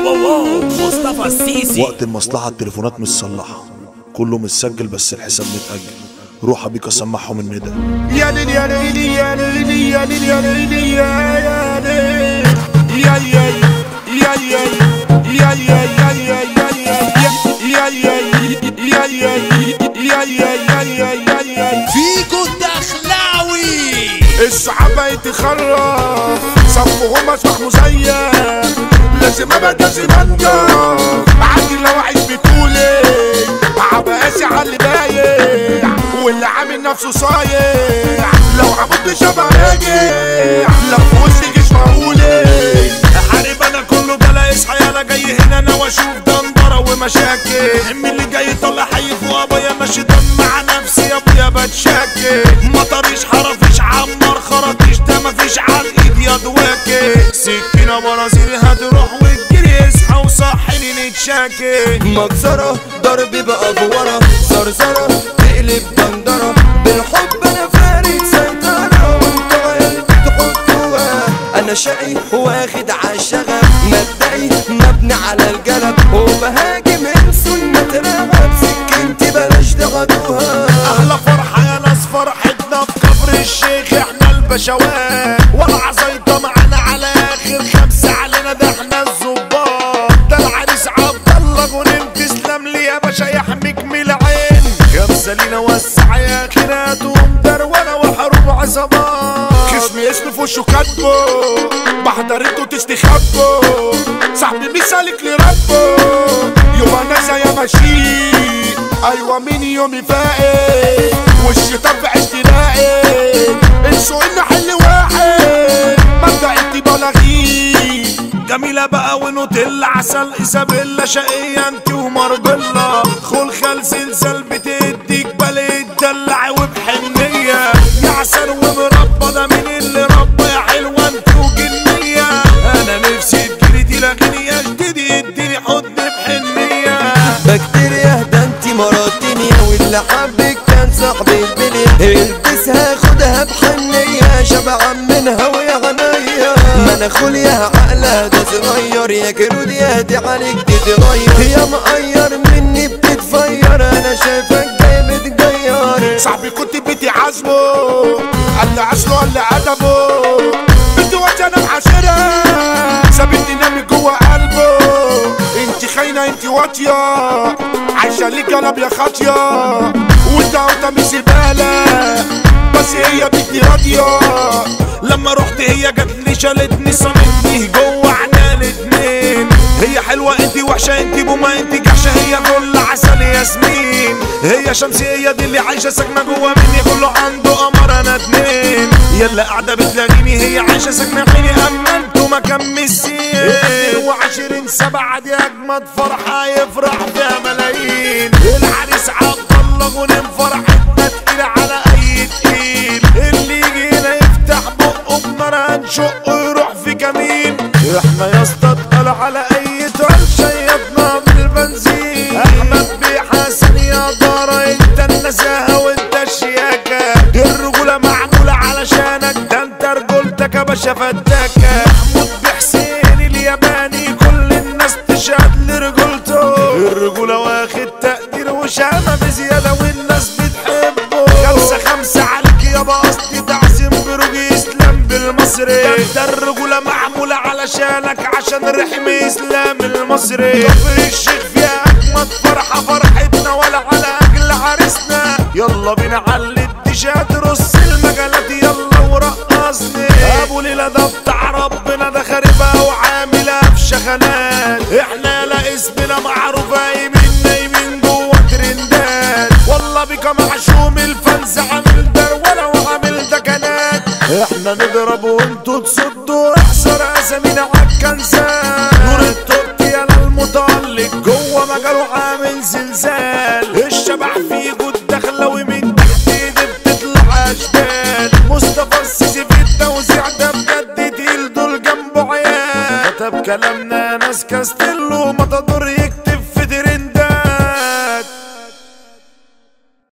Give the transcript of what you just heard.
واو واو مصطفى السيسي وقت المصلحة التليفونات مش صلحة كله متسجل بس الحساب متأجل روح بيك اسمعهم الندى يا ليل يا ليل يا ليل يا ليل يا ليل يا يا ليل يا يا يا يا يا يا يا يا يا يا يا يا يا يا يا يا فيكو الدخلاوي الصحابة يتخرف صفهم مسمح مزيف لازم ابقى لازم انجح عادي لو اعيش بطولي عبقاسي على اللي بايع واللي عامل نفسه صايع لو عبد شبه راجع لو في وسط جيش مهولي حارب انا كله بلا اصحى يلا جاي هنا انا واشوف دندره ومشاكل هم اللي جاي طلع حي فوق ابويا ماشي دم مع نفسي يا ابويا بتشكل مطريش حرفيش عمر خرطيش ده مفيش على الايد يا دواكي سكينه برازيلي هتروح وتجري اصحى وصحني نتشاكل مكسرة ضرب بأفورة زرزرة تقلب دندرة بالحب أنا فارق سيطرة وانت عيل تحطوها أنا شقي واخد عالشغب مبدئي مبني على الجلب وبهاجم انسوا المترعب سكنتي بلاش تغدوها احلى فرحة يا ناس فرحتنا في كفر الشيخ احنا البشوات والعزيطة معانا على اخر خمسة علينا ده احنا الظباط ده العريس عبد الله غنيم تسلم لي يا باشا يحميك من العين خمسة لينا وسع يا خيراتهم دروانة وحروب عصابات خصمي اسمي في وشه كاتبه بحضر انتوا تستخبوا صاحبي مثالك لربه يبقى انا زي ماشي ايوه مين يومي فاقد والشيطان في اشتراقي انسوا ان حل واحد مبدأ انت بلاغيه جميلة بقى ونوتيلا عسل إيزابيلا شقية انت ومربلة خل خال زلزال بتديك بلد دلع وبحنية يا عسل ومربى ده مين اللي ربى يا حلوة انت وجنية أنا نفسي تجيلي تلاقيني يا جديدي اديني حضن بحنية بكتيريا ده انتي مراتينيا واللي حبك كان صاحبي البنية البسها خدها بحنية شبعا منها ويا غنية ما انا خوليا عقلها ده صغير يا كرود يا دي عليك تتغير يا مقير مني بتتفير انا شايفك جاي متغير صاحبي كنت بيتي عازمه قال لي عسله قال لي ادبه بنتي وقت انا معاشرها سابتني نامي جوه قلبه انت خاينه انت واطيه عايشه ليك قلب يا خاطيه وانت وانت مش زباله بس هي بنتي راضيه لما رحت هي جاتلي شالتني صمتني جوه عنا الاتنين هي حلوة انتي وحشة انتي بوما انتي جحشة هي كل عسل ياسمين هي شمسي هي دي اللي عايشة ساكنة جوه مني كله عنده قمر انا اتنين يلا قاعدة بتلاقيني هي عايشة ساكنة فيني اما انتوا ما كمسين وعشرين سبعة دي اجمد فرحة يفرح فيها ملايين العريس عبد الله غنم فرحتنا تقيلة على اي تقيل اللي يجي هنا يفتح بقه بنار هنشقه يروح في كمين احنا يا اسطى اتقل على اي تراب شيطنا بالبنزين احمد بيه حسن يا دارة انت النزاهة وانت الشياكة الرجولة معمولة علشانك ده انت رجولتك يا باشا فتاكة محمود بحسين الياباني كل الناس تشهد لرجولته الرجولة واخد تقدير وشامة بزيادة والناس بتحبه خمسة خمسة عليك يابا قصدي تعزيم بروجي اسلام بالمصري ده الرجولة معمولة علشانك عشان رحم اسلام المصري كفر الشيخ فيها اجمد فرحة فرحتنا ولا على اجل عريسنا يلا بينا على الديشات رص المجالات يلا ورقصني ابو ليلى ده بتاع ربنا ده خاربها وعاملها في شغلات احنا لا اسمنا معروف قايمين نايمين جوه ترندات والله بك محشوم الفنز عامل دروله وعامل دكنات احنا نضرب